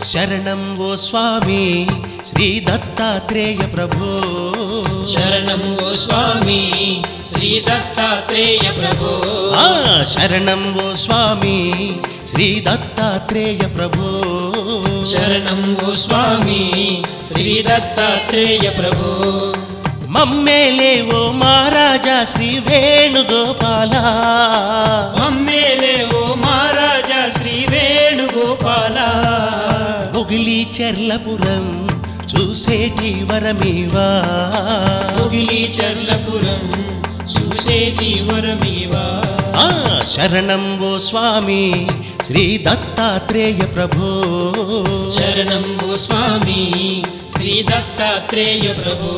శరణం ఓ స్వామి శ్రీ దత్తాత్రేయ ప్రభో శరణం ఓ స్వామి శ్రీ దత్తాత్రేయ ప్రభో ఆ శరణం ఓ స్వామి శ్రీ దత్తాత్రేయ ప్రభో శరణం ఓ స్వామి శ్రీ దత్తాత్రేయ ప్రభో మమ్మేలే ఓ మహారాజా శ్రీ వేణుగోపాల మమ్మేలే ఓ మహారాజా శ్రీ వేణుగోపాల ముగిలి చెర్లపురం చూసేటి వరమీవా ముగిలి చర్లపురం చూసేటి వరమీవా ఆ శరణం ఓ స్వామి శ్రీ దత్తాత్రేయ ప్రభో శరణం ఓ స్వామి శ్రీ దత్తాత్రేయ ప్రభో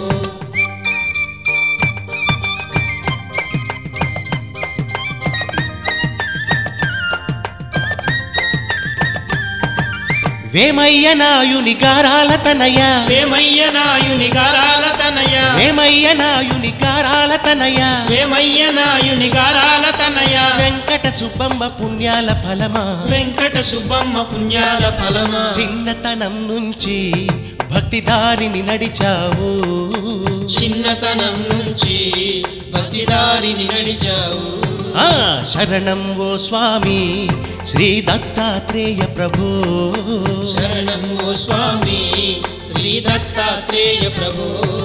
వేమయ్య నాయుని గారాల తనయ వేమయ్య నాయుని గారాల తనయ వేమయ్య నాయుని గారాల తనయ వేమయ్య నాయుని గారాల తనయ వెంకట సుబ్బమ్మ పుణ్యాల ఫలమా వెంకట సుబ్బమ్మ పుణ్యాల ఫలమా చిన్నతనం నుంచి భక్తి దారిని నడిచావు చిన్నతనం నుంచి భక్తిదారిని నడిచావు ఆ శరణం ఓ స్వామి శ్రీ దత్తాత్రేయ ప్రభో శరణం ఓ స్వామి శ్రీ దత్తాత్రేయ ప్రభు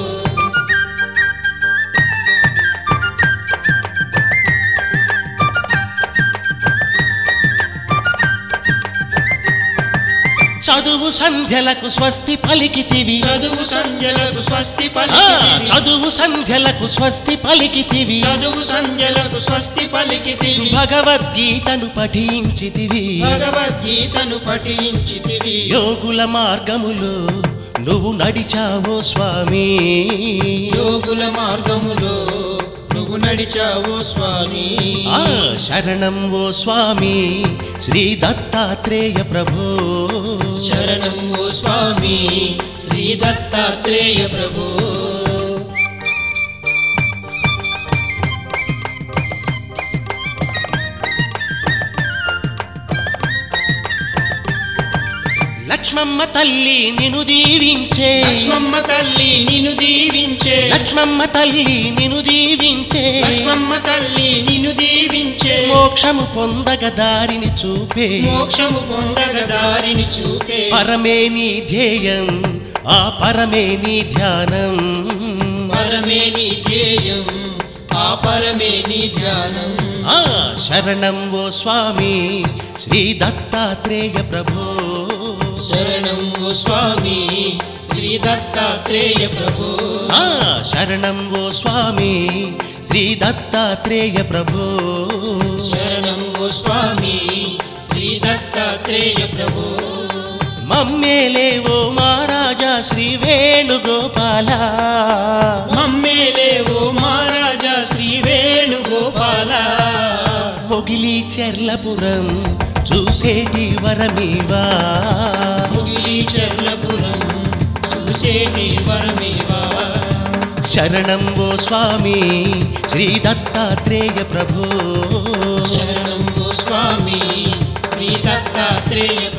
చదువు సంధ్యలకు స్వస్తి పలికితివి చదువు సంధ్యలకు స్వస్తి ఆ పలికితివి చదువు సంధ్యలకు స్వస్తి పలికితివి చదువు సంధ్యలకు స్వస్తి పలికితివి భగవద్గీతను పఠించితివి భగవద్గీతను పఠించితివి యోగుల మార్గములో నువ్వు నడిచావో స్వామి యోగుల మార్గములో నువ్వు నడిచావో స్వామి ఆ శరణం ఓ స్వామి శ్రీ దత్తాత్రేయ ప్రభో శరణం ఓ స్వామి శ్రీ దత్తాత్రేయ ప్రభు లక్ష్మమ్మ తల్లి నిన్ను దీవించే లక్ష్మమ్మ తల్లి నిన్ను దీవించే లక్ష్మమ్మ తల్లి నిన్ను దీవించే లక్ష్మమ్మ తల్లి నిన్ను దీవించే మోక్షము పొందగ దారిని చూపే మోక్షము పొందగ దారిని చూపే పరమే నీ ధ్యేయం ఆ పరమే నీ ధ్యానం పరమే నీ ధ్యేయం ఆ పరమే నీ ధ్యానం ఆ శరణం ఓ స్వామి శ్రీ దత్తాత్రేయ ప్రభో శరణం ఓ స్వామి శ్రీ దత్తాత్రేయ ప్రభు ఆ శరణం ఓ స్వామి శ్రీ దత్తాత్రేయ ప్రభో శరణం ఓ స్వామి శ్రీ దత్తాత్రేయ ప్రభు మమ్మేలే ఓ మహారాజా శ్రీ వేణుగోపాల మమ్మేలే ఓ మహారాజా శ్రీ వేణుగోపాల మొగిలి చెర్లపురం చూసేటి వరమీవా ముగిలి చర్లపురం చూసేటి వరమేవా శరణం ఓ స్వామి శ్రీ దత్తాత్రేయ ప్రభో శరణం ఓ స్వామి శ్రీ దత్తాత్రేయ